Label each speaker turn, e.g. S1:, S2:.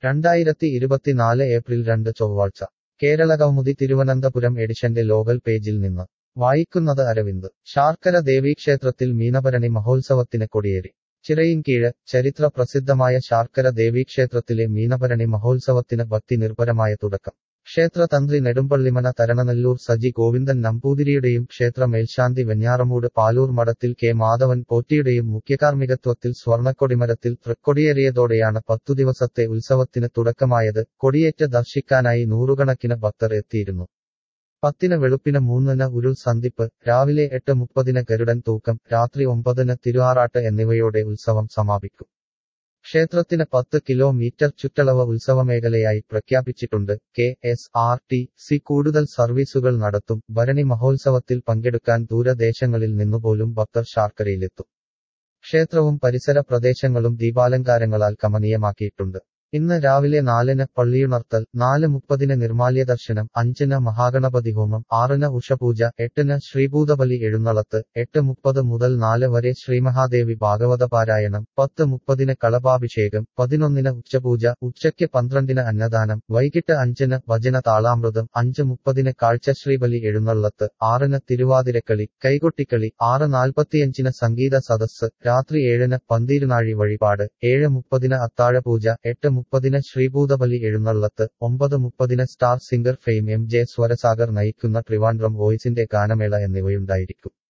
S1: രണ്ടായിരത്തി ഇരുപത്തിനാല് ഏപ്രിൽ രണ്ട് ചൊവ്വാഴ്ച കേരളകൗമുദി തിരുവനന്തപുരം എഡിഷന്റെ ലോകൽ പേജിൽ നിന്ന് വായിക്കുന്നത് അരവിന്ദ് ശാർക്കര ദേവീക്ഷേത്രത്തിൽ മീനഭരണി മഹോത്സവത്തിന് കൊടിയേറി ചിറയിൻകീഴ് ചരിത്ര പ്രസിദ്ധമായ ശാർക്കര ദേവീക്ഷേത്രത്തിലെ മീനഭരണി മഹോത്സവത്തിന് ഭക്തി നിർഭരമായ തുടക്കം ക്ഷേത്രതന്ത്രി നെടുമ്പള്ളിമന തരണനെല്ലൂർ സജി ഗോവിന്ദൻ നമ്പൂതിരിയുടെയും ക്ഷേത്ര മേൽശാന്തി വെഞ്ഞാറമൂട് പാലൂർ മഠത്തിൽ കെ മാധവൻ പോറ്റിയുടെയും മുഖ്യകാർമ്മികത്വത്തിൽ സ്വർണ്ണക്കൊടിമരത്തിൽ തൃക്കൊടിയേറിയതോടെയാണ് പത്തു ദിവസത്തെ ഉത്സവത്തിന് തുടക്കമായത് കൊടിയേറ്റ് ദർശിക്കാനായി നൂറുകണക്കിന് ഭക്തർ എത്തിയിരുന്നു പത്തിന് വെളുപ്പിന് മൂന്നിന് ഉരുൾ സന്ധിപ്പ് രാവിലെ എട്ട് മുപ്പതിന് ഗരുഡൻ തൂക്കം രാത്രി ഒമ്പതിന് തിരുവാറാട്ട് എന്നിവയോടെ ഉത്സവം സമാപിക്കും ക്ഷേത്രത്തിന് പത്ത് കിലോമീറ്റർ ചുറ്റളവ് ഉത്സവമേഖലയായി പ്രഖ്യാപിച്ചിട്ടുണ്ട് K S R T C കൂടുതൽ സർവീസുകൾ നടത്തും ഭരണി മഹോത്സവത്തിൽ പങ്കെടുക്കാൻ ദൂരദേശങ്ങളിൽ നിന്നുപോലും ഭക്തർ ശാർക്കരയിലെത്തും ക്ഷേത്രവും പരിസര പ്രദേശങ്ങളും ദീപാലങ്കാരങ്ങളാൽ കമനീയമാക്കിയിട്ടുണ്ട് ഇന്ന് രാവിലെ നാലിന് പള്ളിയുണർത്തൽ നാല് മുപ്പതിന് നിർമാല്യ ദർശനം അഞ്ചിന് മഹാഗണപതി ഹോമം ആറിന് ഉഷപൂജ എട്ടിന് ശ്രീഭൂതബലി എഴുന്നള്ളത്ത് എട്ട് മുപ്പത് മുതൽ നാല് വരെ ശ്രീമഹാദേവി ഭാഗവത പാരായണം പത്ത് മുപ്പതിന് കളഭാഭിഷേകം പതിനൊന്നിന് ഉച്ചപൂജ ഉച്ചയ്ക്ക് പന്ത്രണ്ടിന് അന്നദാനം വൈകിട്ട് അഞ്ചിന് ഭജന താളാമൃതം അഞ്ച് മുപ്പതിന് കാഴ്ചശ്രീബലി എഴുന്നള്ളത്ത് ആറിന് തിരുവാതിരക്കളി കൈകൊട്ടിക്കളി ആറ് നാൽപ്പത്തിയഞ്ചിന് സംഗീത സദസ്സ് രാത്രി ഏഴിന് പന്തീരുനാഴി വഴിപാട് ഏഴ് മുപ്പതിന് അത്താഴപൂജ എട്ട് മുപ്പതിന് ശ്രീഭൂതബലി എഴുന്നള്ളത്ത് ഒമ്പത് മുപ്പതിന് star singer fame M J Swarasagar നയിക്കുന്ന ട്രിവാൻഡ്രം വോയിസിന്റെ ഗാനമേള എന്നിവയുണ്ടായിരിക്കും